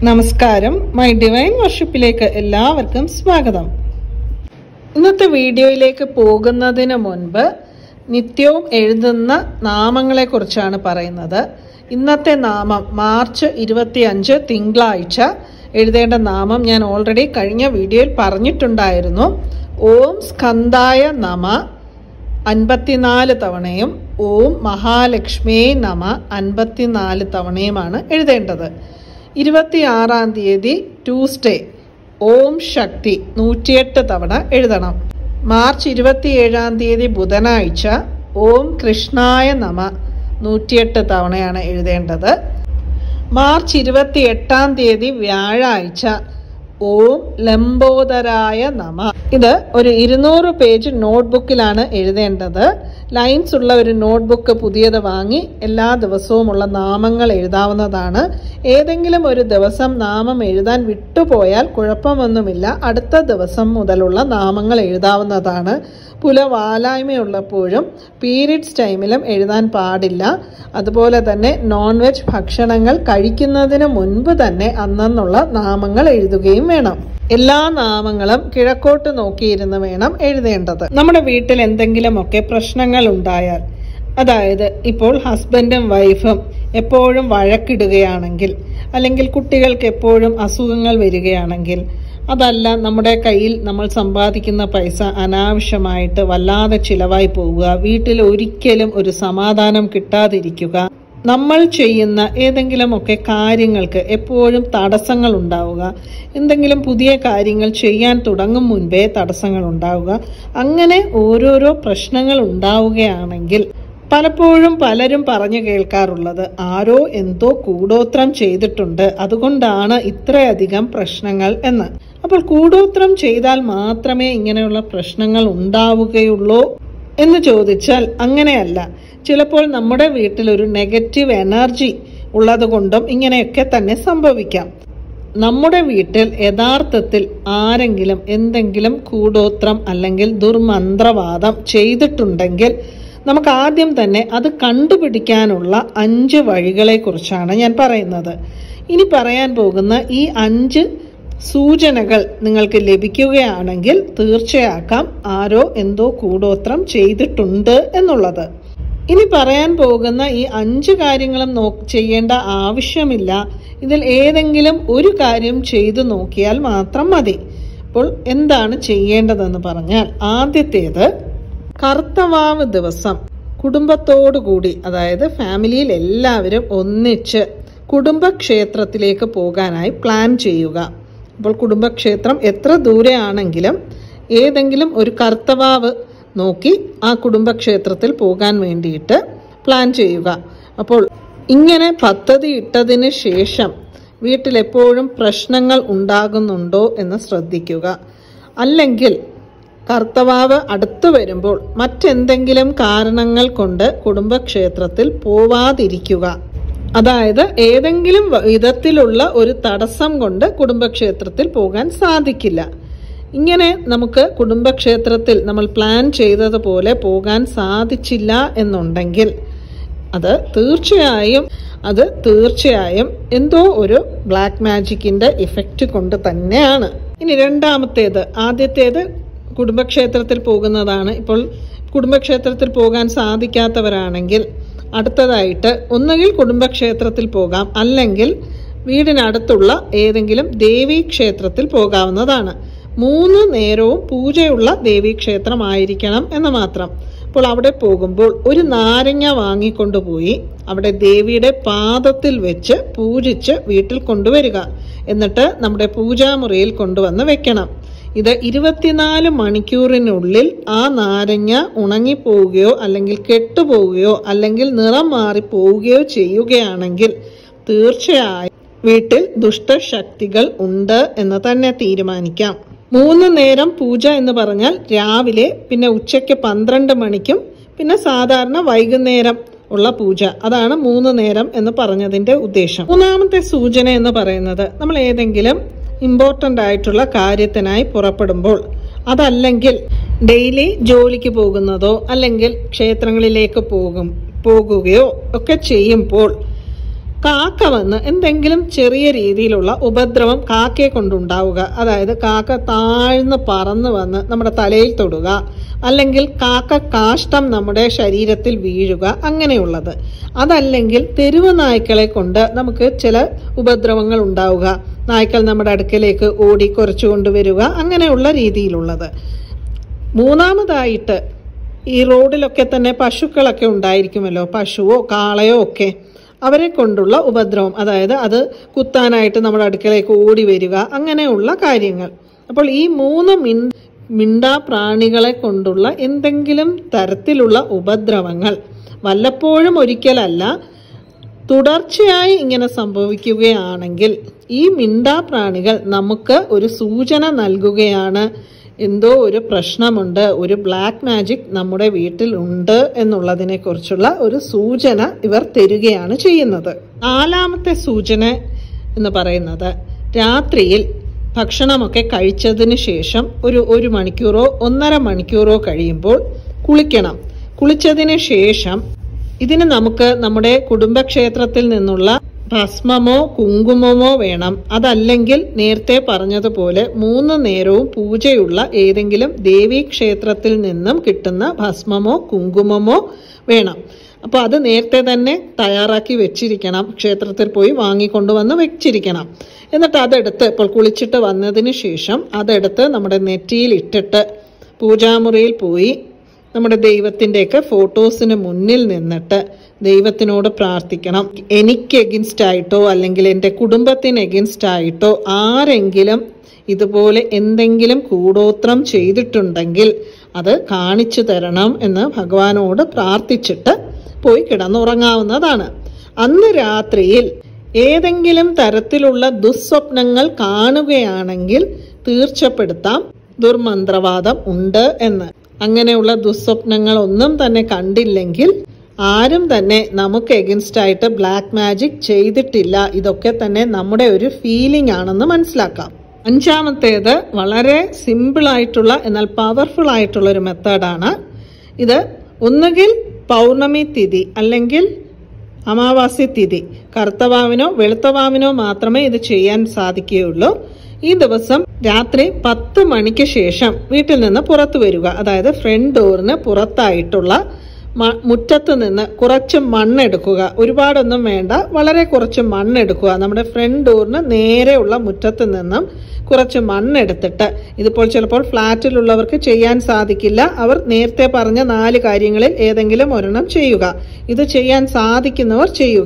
നമസ്കാരം my divine വർഷിപ്പിലേക്ക് എല്ലാവർക്കും സ്വാഗതം ഇന്നത്തെ വീഡിയോയിലേക്ക് പോകുന്നതിന് മുൻപ് നിത്യവും എഴുതുന്ന നാമങ്ങളെ കുറിച്ചാണ് പറയുന്നത് ഇന്നത്തെ നാമം മാർച്ച് ഇരുപത്തിയഞ്ച് തിങ്കളാഴ്ച എഴുതേണ്ട നാമം ഞാൻ ഓൾറെഡി കഴിഞ്ഞ വീഡിയോയിൽ പറഞ്ഞിട്ടുണ്ടായിരുന്നു ഓം സ്കന്ധായ നമ അൻപത്തിനാല് തവണയും ഓം മഹാലക്ഷ്മിയെ നമ അൻപത്തിനാല് തവണയുമാണ് എഴുതേണ്ടത് ഇരുപത്തിയാറാം തീയതി ട്യൂസ്ഡേ ഓം ശക്തി നൂറ്റിയെട്ട് തവണ എഴുതണം മാർച്ച് ഇരുപത്തിയേഴാം തീയതി ബുധനാഴ്ച ഓം കൃഷ്ണായ നമ നൂറ്റിയെട്ട് തവണയാണ് എഴുതേണ്ടത് മാർച്ച് ഇരുപത്തി എട്ടാം തീയതി വ്യാഴാഴ്ച ഓം ലംബോദരായ നമ ഇത് ഒരു ഇരുന്നൂറ് പേജ് നോട്ട്ബുക്കിലാണ് എഴുതേണ്ടത് ലൈൻസ് ഉള്ള ഒരു നോട്ട്ബുക്ക് പുതിയത് വാങ്ങി എല്ലാ ദിവസവുമുള്ള നാമങ്ങൾ എഴുതാവുന്നതാണ് ഏതെങ്കിലും ഒരു ദിവസം നാമം എഴുതാൻ വിട്ടുപോയാൽ കുഴപ്പമൊന്നുമില്ല അടുത്ത ദിവസം മുതലുള്ള നാമങ്ങൾ എഴുതാവുന്നതാണ് പുലവാലായ്മയുള്ളപ്പോഴും പീരീഡ്സ് ടൈമിലും എഴുതാൻ പാടില്ല അതുപോലെ തന്നെ നോൺ വെജ് ഭക്ഷണങ്ങൾ കഴിക്കുന്നതിന് മുൻപ് തന്നെ അന്നെന്നുള്ള നാമങ്ങൾ എഴുതുകയും വേണം എല്ലാ നാമങ്ങളും കിഴക്കോട്ട് നോക്കിയിരുന്ന് വേണം എഴുതേണ്ടത് നമ്മുടെ വീട്ടിൽ എന്തെങ്കിലുമൊക്കെ പ്രശ്നങ്ങൾ ഉണ്ടായാൽ അതായത് ഇപ്പോൾ ഹസ്ബൻഡും വൈഫും എപ്പോഴും വഴക്കിടുകയാണെങ്കിൽ അല്ലെങ്കിൽ കുട്ടികൾക്ക് എപ്പോഴും അസുഖങ്ങൾ വരികയാണെങ്കിൽ അതല്ല നമ്മുടെ കയ്യിൽ നമ്മൾ സമ്പാദിക്കുന്ന പൈസ അനാവശ്യമായിട്ട് വല്ലാതെ ചിലവായി പോവുക വീട്ടിൽ ഒരിക്കലും ഒരു സമാധാനം കിട്ടാതിരിക്കുക നമ്മൾ ചെയ്യുന്ന ഏതെങ്കിലുമൊക്കെ കാര്യങ്ങൾക്ക് എപ്പോഴും തടസ്സങ്ങൾ ഉണ്ടാവുക എന്തെങ്കിലും പുതിയ കാര്യങ്ങൾ ചെയ്യാൻ തുടങ്ങും മുൻപേ തടസ്സങ്ങൾ ഉണ്ടാവുക അങ്ങനെ ഓരോരോ പ്രശ്നങ്ങൾ ഉണ്ടാവുകയാണെങ്കിൽ പലപ്പോഴും പലരും പറഞ്ഞു കേൾക്കാറുള്ളത് ആരോ എന്തോ കൂടോത്രം ചെയ്തിട്ടുണ്ട് അതുകൊണ്ടാണ് ഇത്രയധികം പ്രശ്നങ്ങൾ എന്ന് അപ്പോൾ കൂടോത്രം ചെയ്താൽ മാത്രമേ ഇങ്ങനെയുള്ള പ്രശ്നങ്ങൾ ഉണ്ടാവുകയുള്ളൂ എന്ന് ചോദിച്ചാൽ അങ്ങനെയല്ല ചിലപ്പോൾ നമ്മുടെ വീട്ടിൽ ഒരു നെഗറ്റീവ് എനർജി ഉള്ളതുകൊണ്ടും ഇങ്ങനെയൊക്കെ തന്നെ സംഭവിക്കാം നമ്മുടെ വീട്ടിൽ യഥാർത്ഥത്തിൽ ആരെങ്കിലും എന്തെങ്കിലും കൂടോത്രം അല്ലെങ്കിൽ ദുർമന്ത്രവാദം ചെയ്തിട്ടുണ്ടെങ്കിൽ നമുക്ക് ആദ്യം തന്നെ അത് കണ്ടുപിടിക്കാനുള്ള അഞ്ച് വഴികളെ കുറിച്ചാണ് ഞാൻ പറയുന്നത് ഇനി പറയാൻ പോകുന്ന ഈ അഞ്ച് സൂചനകൾ നിങ്ങൾക്ക് ലഭിക്കുകയാണെങ്കിൽ തീർച്ചയാക്കാം ആരോ എന്തോ കൂടോത്രം ചെയ്തിട്ടുണ്ട് എന്നുള്ളത് ഇനി പറയാൻ പോകുന്ന ഈ അഞ്ച് കാര്യങ്ങളും നോ ചെയ്യേണ്ട ആവശ്യമില്ല ഇതിൽ ഏതെങ്കിലും ഒരു കാര്യം ചെയ്തു നോക്കിയാൽ മാത്രം മതി അപ്പോൾ എന്താണ് ചെയ്യേണ്ടതെന്ന് പറഞ്ഞാൽ ആദ്യത്തേത് കർത്തവാവ് ദിവസം കുടുംബത്തോടു കൂടി അതായത് ഫാമിലിയിൽ എല്ലാവരും ഒന്നിച്ച് കുടുംബക്ഷേത്രത്തിലേക്ക് പോകാനായി പ്ലാൻ ചെയ്യുക അപ്പോൾ കുടുംബക്ഷേത്രം എത്ര ദൂരെ ആണെങ്കിലും ഏതെങ്കിലും ഒരു കർത്തവാവ് നോക്കി ആ കുടുംബക്ഷേത്രത്തിൽ പോകാൻ വേണ്ടിയിട്ട് പ്ലാൻ ചെയ്യുക അപ്പോൾ ഇങ്ങനെ പദ്ധതി ഇട്ടതിന് ശേഷം വീട്ടിലെപ്പോഴും പ്രശ്നങ്ങൾ ഉണ്ടാകുന്നുണ്ടോ എന്ന് ശ്രദ്ധിക്കുക അല്ലെങ്കിൽ കർത്തവാവ് അടുത്തു വരുമ്പോൾ മറ്റെന്തെങ്കിലും കാരണങ്ങൾ കൊണ്ട് കുടുംബക്ഷേത്രത്തിൽ പോവാതിരിക്കുക അതായത് ഏതെങ്കിലും വിധത്തിലുള്ള ഒരു തടസ്സം കൊണ്ട് കുടുംബക്ഷേത്രത്തിൽ പോകാൻ സാധിക്കില്ല ഇങ്ങനെ നമുക്ക് കുടുംബക്ഷേത്രത്തിൽ നമ്മൾ പ്ലാൻ ചെയ്തതുപോലെ പോകാൻ സാധിച്ചില്ല എന്നുണ്ടെങ്കിൽ അത് തീർച്ചയായും അത് തീർച്ചയായും എന്തോ ഒരു ബ്ലാക്ക് മാജിക്കിന്റെ ഇഫക്റ്റ് കൊണ്ട് തന്നെയാണ് ഇനി രണ്ടാമത്തേത് ആദ്യത്തേത് കുടുംബക്ഷേത്രത്തിൽ പോകുന്നതാണ് ഇപ്പോൾ കുടുംബക്ഷേത്രത്തിൽ പോകാൻ സാധിക്കാത്തവരാണെങ്കിൽ അടുത്തതായിട്ട് ഒന്നുകിൽ കുടുംബക്ഷേത്രത്തിൽ പോകാം അല്ലെങ്കിൽ വീടിനടുത്തുള്ള ഏതെങ്കിലും ദേവീ ക്ഷേത്രത്തിൽ പോകാവുന്നതാണ് മൂന്ന് നേരവും പൂജയുള്ള ദേവീക്ഷേത്രമായിരിക്കണം എന്ന് മാത്രം അപ്പോൾ അവിടെ പോകുമ്പോൾ ഒരു നാരങ്ങ വാങ്ങിക്കൊണ്ടുപോയി അവിടെ ദേവിയുടെ പാദത്തിൽ വെച്ച് പൂജിച്ച് വീട്ടിൽ കൊണ്ടുവരിക എന്നിട്ട് നമ്മുടെ പൂജാമുറിയിൽ കൊണ്ടുവന്ന് വെക്കണം ഇത് ഇരുപത്തിനാല് മണിക്കൂറിനുള്ളിൽ ആ നാരങ്ങ ഉണങ്ങിപ്പോവുകയോ അല്ലെങ്കിൽ കെട്ടുപോവുകയോ അല്ലെങ്കിൽ നിറം മാറി പോവുകയോ ചെയ്യുകയാണെങ്കിൽ തീർച്ചയായും വീട്ടിൽ ദുഷ്ടശക്തികൾ ഉണ്ട് എന്ന് തന്നെ തീരുമാനിക്കാം മൂന്ന് നേരം പൂജ എന്ന് പറഞ്ഞാൽ രാവിലെ പിന്നെ ഉച്ചയ്ക്ക് പന്ത്രണ്ട് മണിക്കും പിന്നെ സാധാരണ വൈകുന്നേരം ഉള്ള പൂജ അതാണ് മൂന്ന് നേരം എന്ന് പറഞ്ഞതിന്റെ ഉദ്ദേശം മൂന്നാമത്തെ സൂചന എന്ന് പറയുന്നത് നമ്മൾ ഏതെങ്കിലും ഇമ്പോർട്ടൻ്റ് ആയിട്ടുള്ള കാര്യത്തിനായി പുറപ്പെടുമ്പോൾ അതല്ലെങ്കിൽ ഡെയിലി ജോലിക്ക് പോകുന്നതോ അല്ലെങ്കിൽ ക്ഷേത്രങ്ങളിലേക്ക് പോകും പോകുകയോ ഒക്കെ ചെയ്യുമ്പോൾ കാക്ക വന്ന് എന്തെങ്കിലും ചെറിയ രീതിയിലുള്ള ഉപദ്രവം കാക്കയെ കൊണ്ടുണ്ടാവുക അതായത് കാക്ക താഴ്ന്ന് പറന്ന് വന്ന് നമ്മുടെ തലയിൽ തൊടുക അല്ലെങ്കിൽ കാക്ക കാഷ്ടം നമ്മുടെ ശരീരത്തിൽ വീഴുക അങ്ങനെയുള്ളത് അതല്ലെങ്കിൽ തെരുവ് നായ്ക്കളെ കൊണ്ട് നമുക്ക് ചില ഉപദ്രവങ്ങൾ ഉണ്ടാവുക നായ്ക്കൾ നമ്മുടെ അടുക്കലേക്ക് ഓടി കുറച്ചു കൊണ്ടുവരിക അങ്ങനെയുള്ള രീതിയിലുള്ളത് മൂന്നാമതായിട്ട് ഈ റോഡിലൊക്കെ തന്നെ പശുക്കളൊക്കെ ഉണ്ടായിരിക്കുമല്ലോ പശുവോ കാളയോ ഒക്കെ അവരെ കൊണ്ടുള്ള ഉപദ്രവം അതായത് അത് കുത്താനായിട്ട് നമ്മുടെ അടുക്കലേക്ക് ഓടി വരിക അങ്ങനെയുള്ള കാര്യങ്ങൾ അപ്പോൾ ഈ മൂന്ന് മിൻ മിണ്ടാ പ്രാണികളെ കൊണ്ടുള്ള എന്തെങ്കിലും തരത്തിലുള്ള ഉപദ്രവങ്ങൾ വല്ലപ്പോഴും ഒരിക്കലല്ല തുടർച്ചയായി ഇങ്ങനെ സംഭവിക്കുകയാണെങ്കിൽ ഈ മിണ്ടാ പ്രാണികൾ നമുക്ക് ഒരു സൂചന നൽകുകയാണ് എന്തോ ഒരു പ്രശ്നമുണ്ട് ഒരു ബ്ലാക്ക് മാജിക് നമ്മുടെ വീട്ടിൽ ഉണ്ട് എന്നുള്ളതിനെ കുറിച്ചുള്ള ഒരു സൂചന ഇവർ തരികയാണ് ചെയ്യുന്നത് നാലാമത്തെ സൂചന എന്ന് പറയുന്നത് രാത്രിയിൽ ഭക്ഷണമൊക്കെ കഴിച്ചതിന് ശേഷം ഒരു ഒരു മണിക്കൂറോ ഒന്നര മണിക്കൂറോ കഴിയുമ്പോൾ കുളിക്കണം കുളിച്ചതിന് ശേഷം ഇതിന് നമുക്ക് നമ്മുടെ കുടുംബക്ഷേത്രത്തിൽ നിന്നുള്ള ഭസ്മമോ കുങ്കുമമോ വേണം അതല്ലെങ്കിൽ നേരത്തെ പറഞ്ഞതുപോലെ മൂന്ന് നേരവും പൂജയുള്ള ഏതെങ്കിലും ദേവീ ക്ഷേത്രത്തിൽ നിന്നും കിട്ടുന്ന ഭസ്മമോ കുങ്കുമമോ വേണം അപ്പോൾ അത് നേരത്തെ തന്നെ തയ്യാറാക്കി വെച്ചിരിക്കണം ക്ഷേത്രത്തിൽ പോയി വാങ്ങിക്കൊണ്ടുവന്ന് വെച്ചിരിക്കണം എന്നിട്ട് അതെടുത്ത് ഇപ്പോൾ കുളിച്ചിട്ട് വന്നതിന് ശേഷം അതെടുത്ത് നമ്മുടെ നെറ്റിയിൽ ഇട്ടിട്ട് പൂജാമുറിയിൽ പോയി നമ്മുടെ ദൈവത്തിൻ്റെയൊക്കെ ഫോട്ടോസിന് മുന്നിൽ നിന്നിട്ട് ദൈവത്തിനോട് പ്രാർത്ഥിക്കണം എനിക്ക് എഗൻസ്റ്റ് ആയിട്ടോ അല്ലെങ്കിൽ എൻ്റെ കുടുംബത്തിന് എഗൻസ്റ്റ് ആയിട്ടോ ആരെങ്കിലും ഇതുപോലെ എന്തെങ്കിലും കൂടോത്രം ചെയ്തിട്ടുണ്ടെങ്കിൽ അത് കാണിച്ചു തരണം എന്ന് ഭഗവാനോട് പ്രാർത്ഥിച്ചിട്ട് പോയി കിടന്നുറങ്ങാവുന്നതാണ് അന്ന് രാത്രിയിൽ ഏതെങ്കിലും തരത്തിലുള്ള ദുസ്വപ്നങ്ങൾ കാണുകയാണെങ്കിൽ തീർച്ചപ്പെടുത്താം ദുർമന്ത്രവാദം ഉണ്ട് എന്ന് അങ്ങനെയുള്ള ദുസ്വപ്നങ്ങൾ ഒന്നും തന്നെ കണ്ടില്ലെങ്കിൽ ആരും തന്നെ നമുക്ക് എഗൻസ്റ്റ് ആയിട്ട് ബ്ലാക്ക് മാജിക് ചെയ്തിട്ടില്ല ഇതൊക്കെ തന്നെ നമ്മുടെ ഒരു ഫീലിംഗ് ആണെന്ന് മനസ്സിലാക്കാം അഞ്ചാമത്തേത് വളരെ സിമ്പിൾ ആയിട്ടുള്ള എന്നാൽ പവർഫുൾ ആയിട്ടുള്ള ഒരു മെത്തേഡാണ് ഇത് ഒന്നുകിൽ പൗർണമി തിഥി അല്ലെങ്കിൽ അമാവാസി തിഥി കറുത്തവാവിനോ വെളുത്തവാവിനോ മാത്രമേ ഇത് ചെയ്യാൻ സാധിക്കുകയുള്ളൂ ഈ ദിവസം രാത്രി പത്ത് മണിക്ക് ശേഷം വീട്ടിൽ നിന്ന് പുറത്തു വരിക അതായത് ഫ്രണ്ട് ഡോറിന് പുറത്തായിട്ടുള്ള മ- മുറ്റത്ത് നിന്ന് കുറച്ച് മണ്ണെടുക്കുക ഒരുപാടൊന്നും വേണ്ട വളരെ കുറച്ച് മണ്ണെടുക്കുക നമ്മുടെ ഫ്രണ്ട് ഡോറിന് നേരെയുള്ള മുറ്റത്ത് നിന്നും കുറച്ച് മണ്ണെടുത്തിട്ട് ഇതിപ്പോൾ ചിലപ്പോൾ ഫ്ലാറ്റിലുള്ളവർക്ക് ചെയ്യാൻ സാധിക്കില്ല അവർ നേരത്തെ പറഞ്ഞ നാല് കാര്യങ്ങളിൽ ഏതെങ്കിലും ഒരെണ്ണം ചെയ്യുക ഇത് ചെയ്യാൻ സാധിക്കുന്നവർ ചെയ്യുക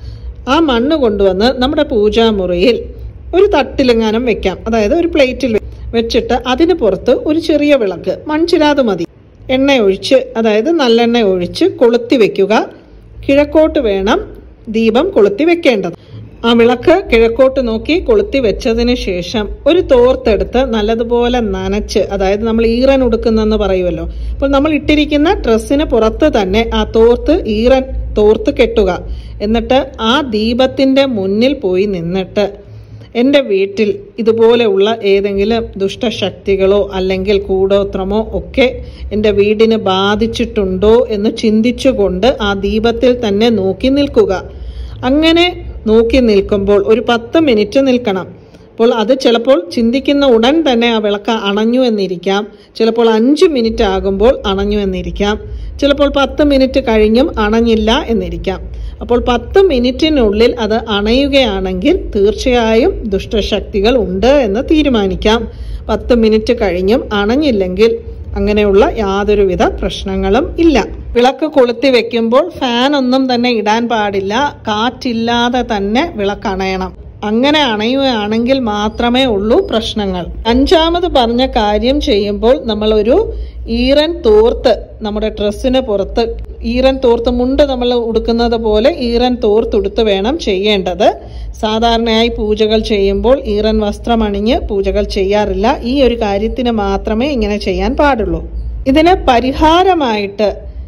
ആ മണ്ണ് കൊണ്ടുവന്ന് നമ്മുടെ പൂജാമുറിയിൽ ഒരു തട്ടിലെങ്ങാനും വെക്കാം അതായത് ഒരു പ്ലേറ്റിൽ വെച്ചിട്ട് അതിന് പുറത്ത് ഒരു ചെറിയ വിളക്ക് മൺചിരാത് മതി എണ്ണ ഒഴിച്ച് അതായത് നല്ലെണ്ണ ഒഴിച്ച് കൊളുത്തി വെക്കുക കിഴക്കോട്ട് വേണം ദീപം കൊളുത്തി വെക്കേണ്ടത് ആ വിളക്ക് കിഴക്കോട്ട് നോക്കി കൊളുത്തി വെച്ചതിന് ശേഷം ഒരു തോർത്തെടുത്ത് നല്ലതുപോലെ നനച്ച് അതായത് നമ്മൾ ഈറൻ ഉടുക്കുന്നെന്ന് പറയുമല്ലോ അപ്പോൾ നമ്മൾ ഇട്ടിരിക്കുന്ന ഡ്രസ്സിന് പുറത്ത് തന്നെ ആ തോർത്ത് ഈറൻ തോർത്ത് കെട്ടുക എന്നിട്ട് ആ ദീപത്തിന്റെ മുന്നിൽ പോയി നിന്നിട്ട് എൻ്റെ വീട്ടിൽ ഇതുപോലെയുള്ള ഏതെങ്കിലും ദുഷ്ടശക്തികളോ അല്ലെങ്കിൽ കൂടോത്രമോ ഒക്കെ എൻ്റെ വീടിന് ബാധിച്ചിട്ടുണ്ടോ എന്ന് ചിന്തിച്ചുകൊണ്ട് ആ ദീപത്തിൽ തന്നെ നോക്കി നിൽക്കുക അങ്ങനെ നോക്കി നിൽക്കുമ്പോൾ ഒരു പത്ത് മിനിറ്റ് നിൽക്കണം അപ്പോൾ അത് ചിലപ്പോൾ ചിന്തിക്കുന്ന ഉടൻ തന്നെ ആ വിളക്ക് അണഞ്ഞു എന്നിരിക്കാം ചിലപ്പോൾ അഞ്ച് മിനിറ്റ് ആകുമ്പോൾ അണഞ്ഞു എന്നിരിക്കാം ചിലപ്പോൾ പത്ത് മിനിറ്റ് കഴിഞ്ഞും അണഞ്ഞില്ല എന്നിരിക്കാം അപ്പോൾ പത്ത് മിനിറ്റിനുള്ളിൽ അത് അണയുകയാണെങ്കിൽ തീർച്ചയായും ദുഷ്ടശക്തികൾ ഉണ്ട് എന്ന് തീരുമാനിക്കാം പത്ത് മിനിറ്റ് കഴിഞ്ഞും അണഞ്ഞില്ലെങ്കിൽ അങ്ങനെയുള്ള യാതൊരുവിധ പ്രശ്നങ്ങളും ഇല്ല വിളക്ക് കൊളുത്തി വെക്കുമ്പോൾ ഫാൻ ഒന്നും തന്നെ ഇടാൻ പാടില്ല കാറ്റില്ലാതെ തന്നെ വിളക്ക് അണയണം അങ്ങനെ അണയുകയാണെങ്കിൽ മാത്രമേ ഉള്ളൂ പ്രശ്നങ്ങൾ അഞ്ചാമത് പറഞ്ഞ കാര്യം ചെയ്യുമ്പോൾ നമ്മൾ ഒരു ഈറൻ തോർത്ത് നമ്മുടെ ഡ്രസ്സിന് പുറത്ത് ഈറൻ തോർത്ത് മുണ്ട് നമ്മൾ ഉടുക്കുന്നത് പോലെ ഈറൻ തോർത്തുടുത്ത് വേണം ചെയ്യേണ്ടത് സാധാരണയായി പൂജകൾ ചെയ്യുമ്പോൾ ഈറൻ വസ്ത്രം അണിഞ്ഞ് പൂജകൾ ചെയ്യാറില്ല ഈ ഒരു കാര്യത്തിന് മാത്രമേ ഇങ്ങനെ ചെയ്യാൻ പാടുള്ളൂ ഇതിന് പരിഹാരമായിട്ട്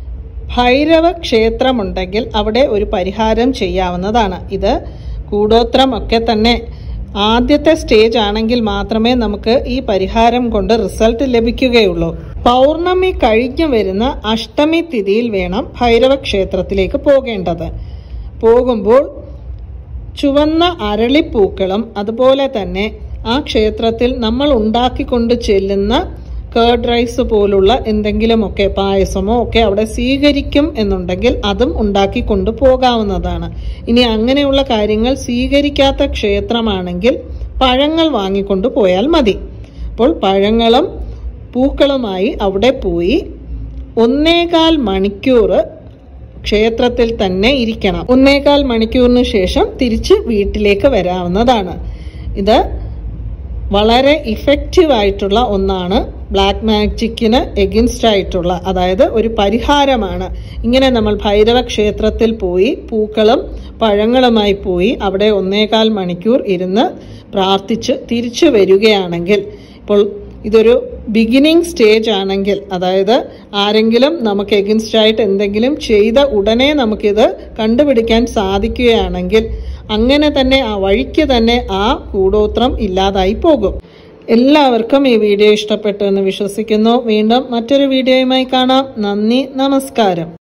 ഭൈരവ ക്ഷേത്രമുണ്ടെങ്കിൽ അവിടെ ഒരു പരിഹാരം ചെയ്യാവുന്നതാണ് ഇത് കൂടോത്രം ഒക്കെ തന്നെ ആദ്യത്തെ സ്റ്റേജ് ആണെങ്കിൽ മാത്രമേ നമുക്ക് ഈ പരിഹാരം കൊണ്ട് റിസൾട്ട് ലഭിക്കുകയുള്ളൂ പൗർണമി കഴിഞ്ഞു വരുന്ന അഷ്ടമി തിഥിയിൽ വേണം ഭൈരവ ക്ഷേത്രത്തിലേക്ക് പോകേണ്ടത് പോകുമ്പോൾ ചുവന്ന അരളിപ്പൂക്കളും അതുപോലെ തന്നെ ആ ക്ഷേത്രത്തിൽ നമ്മൾ ഉണ്ടാക്കിക്കൊണ്ട് ചെല്ലുന്ന കേർഡ് റൈസ് പോലുള്ള എന്തെങ്കിലുമൊക്കെ പായസമോ ഒക്കെ അവിടെ സ്വീകരിക്കും എന്നുണ്ടെങ്കിൽ അതും ഉണ്ടാക്കി കൊണ്ടുപോകാവുന്നതാണ് ഇനി അങ്ങനെയുള്ള കാര്യങ്ങൾ സ്വീകരിക്കാത്ത ക്ഷേത്രമാണെങ്കിൽ പഴങ്ങൾ വാങ്ങിക്കൊണ്ടു പോയാൽ മതി അപ്പോൾ പഴങ്ങളും പൂക്കളുമായി അവിടെ പോയി ഒന്നേകാൽ മണിക്കൂർ ക്ഷേത്രത്തിൽ തന്നെ ഇരിക്കണം ഒന്നേകാൽ മണിക്കൂറിന് ശേഷം തിരിച്ച് വീട്ടിലേക്ക് വരാവുന്നതാണ് ഇത് വളരെ ഇഫക്റ്റീവ് ആയിട്ടുള്ള ഒന്നാണ് ബ്ലാക്ക് മാജിക്കിന് എഗൻസ്റ്റ് ആയിട്ടുള്ള അതായത് ഒരു പരിഹാരമാണ് ഇങ്ങനെ നമ്മൾ ഭൈരവ ക്ഷേത്രത്തിൽ പോയി പൂക്കളും പഴങ്ങളുമായി പോയി അവിടെ ഒന്നേകാൽ മണിക്കൂർ ഇരുന്ന് പ്രാർത്ഥിച്ച് തിരിച്ചു വരികയാണെങ്കിൽ ഇപ്പോൾ ഇതൊരു ബിഗിനിങ് സ്റ്റേജ് ആണെങ്കിൽ അതായത് ആരെങ്കിലും നമുക്ക് എഗൻസ്റ്റ് ആയിട്ട് എന്തെങ്കിലും ചെയ്ത ഉടനെ നമുക്കിത് കണ്ടുപിടിക്കാൻ സാധിക്കുകയാണെങ്കിൽ അങ്ങനെ തന്നെ ആ വഴിക്ക് തന്നെ ആ കൂടോത്രം ഇല്ലാതായി പോകും എല്ലാവർക്കും ഈ വീഡിയോ ഇഷ്ടപ്പെട്ടു എന്ന് വിശ്വസിക്കുന്നു വീണ്ടും മറ്റൊരു വീഡിയോയുമായി കാണാം നന്ദി നമസ്കാരം